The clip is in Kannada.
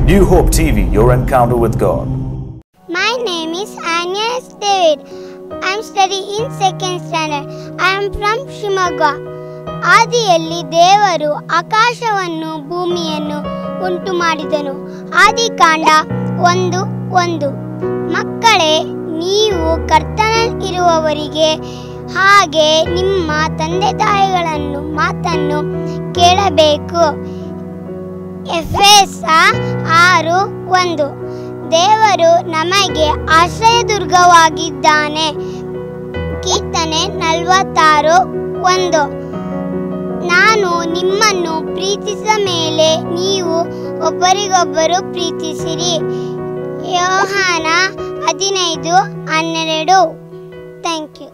New Hope TV, your encounter with God. My name is Anya S. David. I am studying in second standard. I am from Shimoga. ಆದಿಯಲ್ಲಿ ದೇವರು ಆಕಾಶವನ್ನು ಭೂಮಿಯನ್ನು ಉಂಟು ಮಾಡಿದನು ಆದಿಕಾಂಡ ಒಂದು ಒಂದು ಮಕ್ಕಳೇ ನೀವು ಕರ್ತನಲ್ಲಿರುವವರಿಗೆ ಹಾಗೆ ನಿಮ್ಮ ತಂದೆ ತಾಯಿಗಳನ್ನು ಮಾತನ್ನು ಕೇಳಬೇಕು ಎಫೆಸ ಆರು ಒಂದು ದೇವರು ನಮಗೆ ಆಶ್ರಯದುರ್ಗವಾಗಿದ್ದಾನೆ ಕೀರ್ತನೆ ನಲವತ್ತಾರು ಒಂದು ನಾನು ನಿಮ್ಮನ್ನು ಪ್ರೀತಿಸಿದ ಮೇಲೆ ನೀವು ಒಬ್ಬರಿಗೊಬ್ಬರು ಪ್ರೀತಿಸಿರಿ ಯೋಹಾನ ಹದಿನೈದು ಹನ್ನೆರಡು ಥ್ಯಾಂಕ್ ಯು